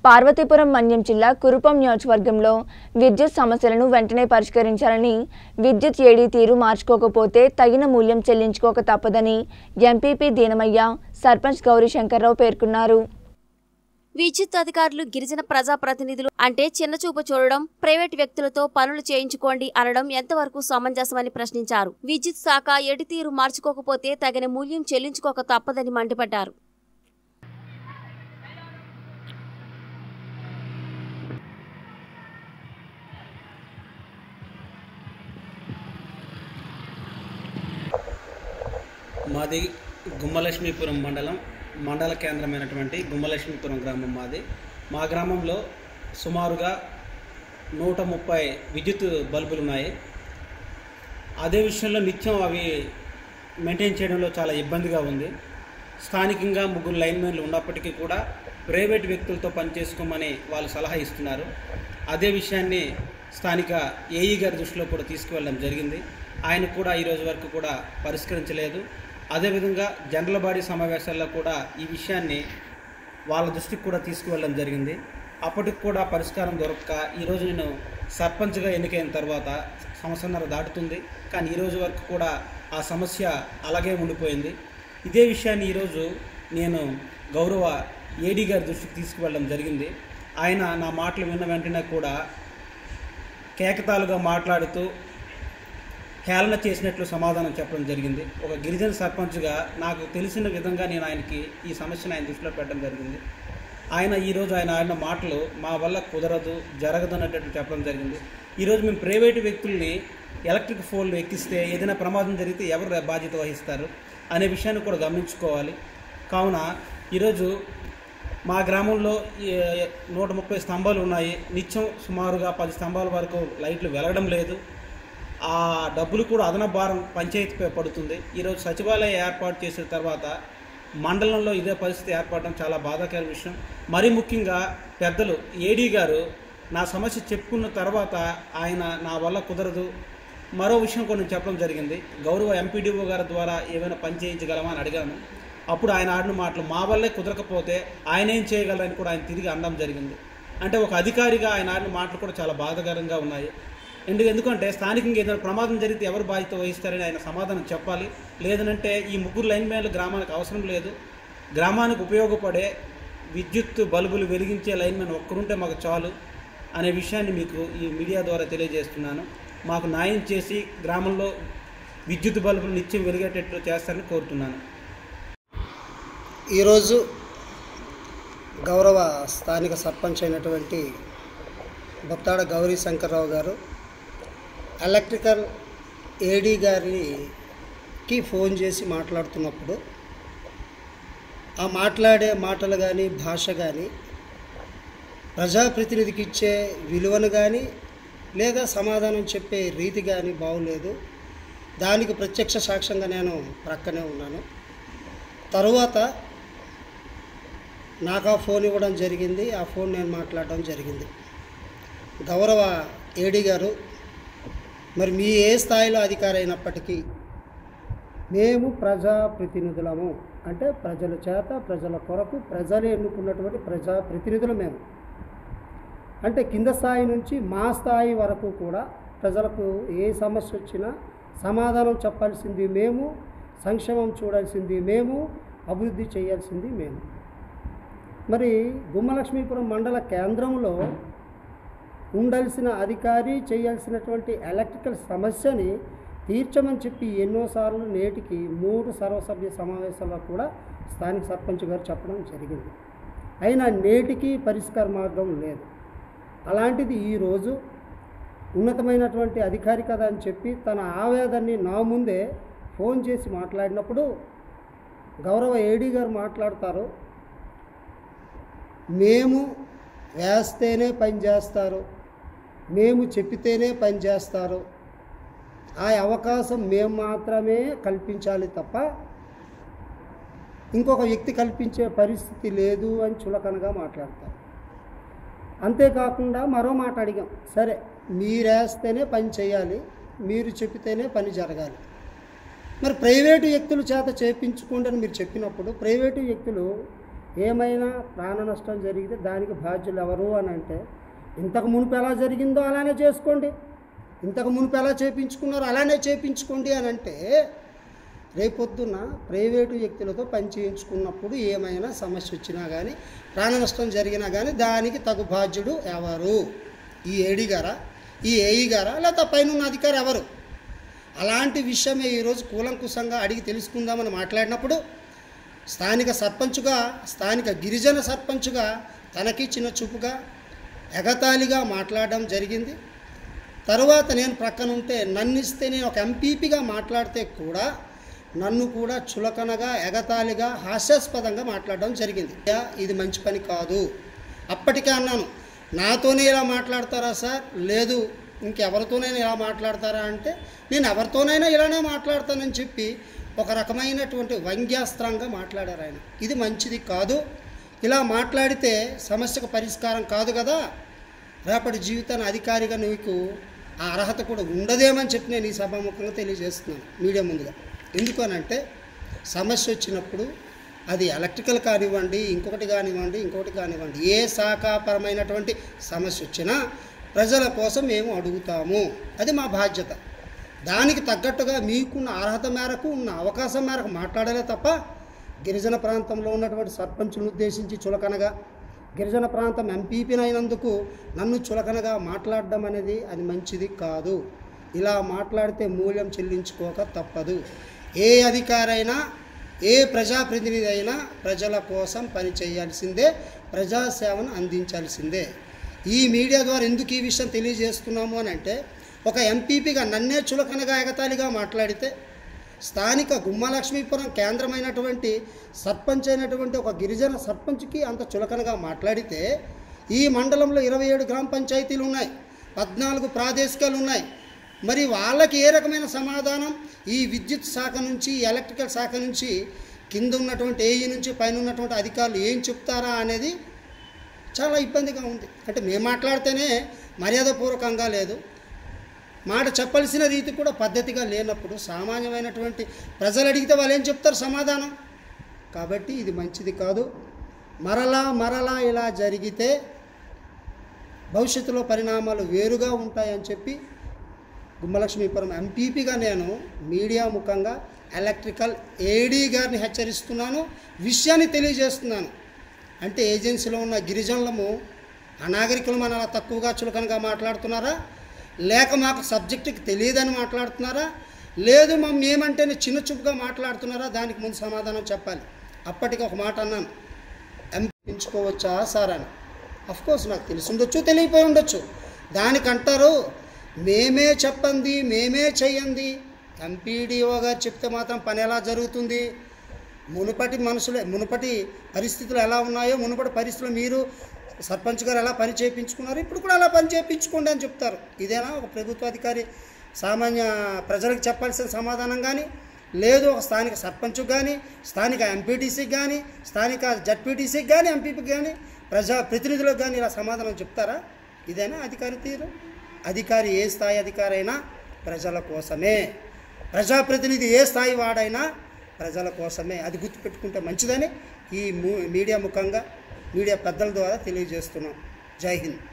పార్వతీపురం మన్యం జిల్లా కురుపం నియోజకవర్గంలో విద్యుత్ సమస్యలను వెంటనే పరిష్కరించాలని విద్యుత్ ఏడీ తీరు మార్చుకోకపోతే తగిన మూల్యం చెల్లించుకోక తప్పదని ఎంపీపీ దీనమయ్య సర్పంచ్ గౌరీశంకర్రావు పేర్కొన్నారు విద్యుత్ అధికారులు గిరిజన ప్రజాప్రతినిధులు అంటే చిన్నచూపు చూడడం ప్రైవేట్ వ్యక్తులతో పనులు చేయించుకోండి అనడం ఎంతవరకు సమంజసమని ప్రశ్నించారు విద్యుత్ శాఖ ఎడితీరు మార్చుకోకపోతే తగిన మూల్యం చెల్లించుకోక తప్పదని మండిపడ్డారు మాది గుమ్మలక్ష్మీపురం మండలం మండల కేంద్రమైనటువంటి గుమ్మలక్ష్మీపురం గ్రామం మాది మా గ్రామంలో సుమారుగా నూట ముప్పై విద్యుత్ బల్బులు ఉన్నాయి అదే విషయంలో నిత్యం అవి మెయింటైన్ చేయడంలో చాలా ఇబ్బందిగా ఉంది స్థానికంగా ముగ్గురు లైన్మెన్లు ఉన్నప్పటికీ కూడా ప్రైవేట్ వ్యక్తులతో పనిచేసుకోమని వాళ్ళు సలహా ఇస్తున్నారు అదే విషయాన్ని స్థానిక ఏఈ గారి దృష్టిలో కూడా తీసుకువెళ్ళడం జరిగింది ఆయన కూడా ఈ రోజు వరకు కూడా పరిష్కరించలేదు అదేవిధంగా జనరల్ బాడీ సమావేశాల్లో కూడా ఈ విషయాన్ని వాళ్ళ దృష్టికి కూడా తీసుకువెళ్ళడం జరిగింది అప్పటికి కూడా పరిష్కారం దొరక్క ఈరోజు నేను సర్పంచ్గా ఎన్నికైన తర్వాత సంవత్సరంన్నర దాటుతుంది కానీ ఈ రోజు వరకు కూడా ఆ సమస్య అలాగే ఉండిపోయింది ఇదే విషయాన్ని ఈరోజు నేను గౌరవ ఏడీ గారి దృష్టికి తీసుకువెళ్ళడం జరిగింది ఆయన నా మాటలు విన్న వెంటనే కూడా కేకతాలుగా మాట్లాడుతూ హేళన చేసినట్లు సమాధానం చెప్పడం జరిగింది ఒక గిరిజన సర్పంచ్గా నాకు తెలిసిన విధంగా నేను ఆయనకి ఈ సమస్యను ఆయన దృష్టిలో పెట్టడం జరిగింది ఆయన ఈరోజు ఆయన ఆడిన మాటలు మా వల్ల కుదరదు జరగదు అన్నట్టు చెప్పడం జరిగింది ఈరోజు మేము ప్రైవేటు వ్యక్తుల్ని ఎలక్ట్రిక్ ఫోన్లు ఎక్కిస్తే ఏదైనా ప్రమాదం జరిగితే ఎవరు బాధ్యత వహిస్తారు అనే విషయాన్ని కూడా గమనించుకోవాలి కావున ఈరోజు మా గ్రామంలో ఈ నూట ముప్పై స్తంభాలు ఉన్నాయి నిత్యం సుమారుగా పది స్తంభాల వరకు లైట్లు వెలగడం లేదు ఆ డబ్బులు కూడా అదనపు భారం పంచాయతీపై పడుతుంది ఈరోజు సచివాలయ ఏర్పాటు చేసిన తర్వాత మండలంలో ఇదే పరిస్థితి ఏర్పడడం చాలా బాధాకర విషయం మరీ ముఖ్యంగా పెద్దలు ఏడీ గారు నా సమస్య చెప్పుకున్న తర్వాత ఆయన నా వల్ల కుదరదు మరో విషయం కూడా నేను చెప్పడం జరిగింది గౌరవ ఎంపీడీఓ గారి ద్వారా ఏమైనా పని చేయించగలమా అని అడిగాను అప్పుడు ఆయన ఆడిన మాటలు మా వల్లే కుదరకపోతే ఆయన ఏం చేయగలరని కూడా ఆయన తిరిగి అనడం జరిగింది అంటే ఒక అధికారిగా ఆయన ఆడిన మాటలు కూడా చాలా బాధాకరంగా ఉన్నాయి ఎందుకు ఎందుకంటే స్థానికంగా ఏదైనా ప్రమాదం జరిగితే ఎవరు బాధ్యత వహిస్తారని ఆయన సమాధానం చెప్పాలి లేదనంటే ఈ ముగ్గురు లైన్ మ్యాన్లు గ్రామానికి అవసరం లేదు గ్రామానికి ఉపయోగపడే విద్యుత్ బల్బులు వెలిగించే లైన్ మ్యాన్ ఒక్కరుంటే మాకు చాలు అనే విషయాన్ని మీకు ఈ మీడియా ద్వారా తెలియజేస్తున్నాను మాకు న్యాయం చేసి గ్రామంలో విద్యుత్ బల్బులు నిత్యం వెలిగేటట్లు చేస్తారని కోరుతున్నాను ఈరోజు గౌరవ స్థానిక సర్పంచ్ అయినటువంటి బొత్తాడ గౌరీ శంకర్రావు గారు ఎలక్ట్రికల్ ఏడీ గారికి ఫోన్ చేసి మాట్లాడుతున్నప్పుడు ఆ మాట్లాడే మాటలు కానీ భాష కానీ ప్రజాప్రతినిధికి ఇచ్చే విలువను కానీ లేదా సమాధానం చెప్పే రీతి కానీ బాగులేదు దానికి ప్రత్యక్ష సాక్ష్యంగా నేను ప్రక్కనే ఉన్నాను తరువాత నాకు ఆ ఫోన్ ఇవ్వడం జరిగింది ఆ ఫోన్ నేను మాట్లాడడం జరిగింది గౌరవ ఏడీ గారు మరి మీ ఏ స్థాయిలో అధికారి అయినప్పటికీ మేము ప్రజాప్రతినిధులము అంటే ప్రజల చేత ప్రజల కొరకు ప్రజలు ఎన్నుకున్నటువంటి ప్రజాప్రతినిధులు మేము అంటే కింద స్థాయి నుంచి మా స్థాయి వరకు కూడా ప్రజలకు ఏ సమస్య వచ్చినా సమాధానం చెప్పాల్సింది మేము సంక్షేమం చూడాల్సింది మేము అభివృద్ధి చేయాల్సింది మేము మరి గుమ్మలక్ష్మీపురం మండల కేంద్రంలో ఉండాల్సిన అధికారి చేయాల్సినటువంటి ఎలక్ట్రికల్ సమస్యని తీర్చమని చెప్పి ఎన్నోసార్లు నేటికి మూడు సర్వసభ్య సమావేశాల్లో కూడా స్థానిక సర్పంచ్ గారు చెప్పడం జరిగింది అయినా నేటికి పరిష్కార మార్గం లేదు అలాంటిది ఈరోజు ఉన్నతమైనటువంటి అధికారి కదా అని చెప్పి తన ఆవేదనని నా ముందే ఫోన్ చేసి మాట్లాడినప్పుడు గౌరవ ఏడీ గారు మాట్లాడతారు మేము వేస్తేనే పని చేస్తారు మేము చెప్పితేనే పని చేస్తారు ఆ అవకాశం మేము మాత్రమే కల్పించాలి తప్ప ఇంకొక వ్యక్తి కల్పించే పరిస్థితి లేదు అని చులకనగా మాట్లాడతారు అంతేకాకుండా మరో మాట అడిగాం సరే మీరేస్తేనే పని చేయాలి మీరు చెప్పితేనే పని జరగాలి మరి ప్రైవేటు వ్యక్తుల చేత చేపించుకోండి అని మీరు చెప్పినప్పుడు ప్రైవేటు వ్యక్తులు ఏమైనా ప్రాణ నష్టం జరిగితే దానికి బాధ్యులు ఎవరు అని అంటే ఇంతకు మునుపు ఎలా జరిగిందో అలానే చేసుకోండి ఇంతకు మునుపు ఎలా చేపించుకున్నారో అలానే చేపించుకోండి అని అంటే రేపొద్దున ప్రైవేటు వ్యక్తులతో పని చేయించుకున్నప్పుడు ఏమైనా సమస్య వచ్చినా కానీ ప్రాణ నష్టం జరిగినా కానీ దానికి తగు బాధ్యుడు ఎవరు ఈ ఏడీ గారా ఈ ఏఈ గారా లేకపోతే పైన ఉన్న అధికారి ఎవరు అలాంటి విషయమే ఈరోజు కూలంకుశంగా అడిగి తెలుసుకుందామని మాట్లాడినప్పుడు స్థానిక సర్పంచుగా స్థానిక గిరిజన సర్పంచుగా తనకి చిన్న చూపుగా ఎగతాళిగా మాట్లాడడం జరిగింది తరువాత నేను ప్రక్కన ఉంటే నన్ను ఇస్తే నేను ఒక ఎంపీపీగా మాట్లాడితే కూడా నన్ను కూడా చులకనగా ఎగతాళిగా హాస్యాస్పదంగా మాట్లాడడం జరిగింది "యా, ఇది మంచి పని కాదు అప్పటికే అన్నాను నాతోనే ఇలా మాట్లాడతారా సార్ లేదు ఇంకెవరితోనైనా ఇలా మాట్లాడతారా అంటే నేను ఎవరితోనైనా ఇలానే మాట్లాడతానని చెప్పి ఒక రకమైనటువంటి వ్యంగ్యాస్త్రంగా మాట్లాడారు ఆయన ఇది మంచిది కాదు ఇలా మాట్లాడితే సమస్యకు పరిష్కారం కాదు కదా రేపటి జీవితాన్ని అధికారిగా నీకు ఆ అర్హత కూడా ఉండదేమని చెప్పి నేను ఈ సభాముఖంగా తెలియజేస్తున్నాను మీడియా ముందుగా ఎందుకు అని అంటే సమస్య వచ్చినప్పుడు అది ఎలక్ట్రికల్ కానివ్వండి ఇంకొకటి కానివ్వండి ఇంకొకటి కానివ్వండి ఏ శాఖాపరమైనటువంటి సమస్య వచ్చినా ప్రజల కోసం మేము అడుగుతాము అది మా బాధ్యత దానికి తగ్గట్టుగా మీకున్న అర్హత మేరకు ఉన్న అవకాశం మేరకు మాట్లాడాలే తప్ప గిరిజన ప్రాంతంలో ఉన్నటువంటి సర్పంచులను ఉద్దేశించి చులకనగా గిరిజన ప్రాంతం ఎంపీపీనైనందుకు నన్ను చులకనగా మాట్లాడడం అనేది అది మంచిది కాదు ఇలా మాట్లాడితే మూల్యం చెల్లించుకోక తప్పదు ఏ అధికారైనా ఏ ప్రజాప్రతినిధి అయినా ప్రజల కోసం పని చేయాల్సిందే ప్రజాసేవను అందించాల్సిందే ఈ మీడియా ద్వారా ఎందుకు ఈ విషయం తెలియజేస్తున్నాము అని అంటే ఒక ఎంపీపీగా నన్నే చులకనగా ఎగతాళిగా మాట్లాడితే స్థానిక గుమ్మలక్ష్మీపురం కేంద్రమైనటువంటి సర్పంచ్ అయినటువంటి ఒక గిరిజన సర్పంచ్కి అంత చులకనగా మాట్లాడితే ఈ మండలంలో ఇరవై ఏడు గ్రామ పంచాయతీలు ఉన్నాయి పద్నాలుగు ప్రాదేశికాలు ఉన్నాయి మరి వాళ్ళకి ఏ రకమైన సమాధానం ఈ విద్యుత్ శాఖ నుంచి ఈ ఎలక్ట్రికల్ శాఖ నుంచి కింద ఉన్నటువంటి ఏఈ నుంచి పైన ఉన్నటువంటి అధికారులు ఏం చెప్తారా అనేది చాలా ఇబ్బందిగా ఉంది అంటే మేము మాట్లాడితేనే మర్యాదపూర్వకంగా లేదు మాట చెప్పాల్సిన రీతి కూడా పద్ధతిగా లేనప్పుడు సామాన్యమైనటువంటి ప్రజలు అడిగితే వాళ్ళు ఏం చెప్తారు సమాధానం కాబట్టి ఇది మంచిది కాదు మరలా మరలా ఇలా జరిగితే భవిష్యత్తులో పరిణామాలు వేరుగా ఉంటాయని చెప్పి గుమ్మలక్ష్మీపురం ఎంపీపీగా నేను మీడియా ముఖంగా ఎలక్ట్రికల్ ఏడీ గారిని హెచ్చరిస్తున్నాను విషయాన్ని తెలియజేస్తున్నాను అంటే ఏజెన్సీలో ఉన్న గిరిజనులము అనాగరికులు మన అలా తక్కువగా చులకనగా మాట్లాడుతున్నారా లేక మాకు సబ్జెక్టుకి తెలియదని మాట్లాడుతున్నారా లేదు మా మేమంటేనే చిన్న చూపుగా మాట్లాడుతున్నారా దానికి ముందు సమాధానం చెప్పాలి అప్పటికి ఒక మాట అన్నాను ఎంపించుకోవచ్చా సార్ అని కోర్స్ నాకు తెలిసి ఉండొచ్చు తెలియపోయి ఉండొచ్చు దానికంటారు మేమే చెప్పండి మేమే చెయ్యండి ఎంపీడీఓ గారు చెప్తే మాత్రం పని ఎలా జరుగుతుంది మునుపటి మనుషులే మునుపటి పరిస్థితులు ఎలా ఉన్నాయో మునుపటి పరిస్థితులు మీరు సర్పంచ్ గారు ఎలా పని చేయించుకున్నారు ఇప్పుడు కూడా అలా పని చేయించుకోండి అని చెప్తారు ఇదేనా ఒక ప్రభుత్వాధికారి సామాన్య ప్రజలకు చెప్పాల్సిన సమాధానం కానీ లేదు ఒక స్థానిక సర్పంచ్కి కానీ స్థానిక ఎంపీటీసీకి కానీ స్థానిక జడ్పీటీసీకి కానీ ఎంపీపీకి కానీ ప్రజా ప్రతినిధులకు కానీ ఇలా సమాధానం చెప్తారా ఇదేనా అధికారి తీరు అధికారి ఏ స్థాయి అధికారి అయినా ప్రజల కోసమే ప్రజాప్రతినిధి ఏ స్థాయి వాడైనా ప్రజల కోసమే అది గుర్తుపెట్టుకుంటే మంచిదని ఈ మూ- మీడియా ముఖంగా మీడియా పెద్దల ద్వారా తెలియజేస్తున్నాం జై హింద్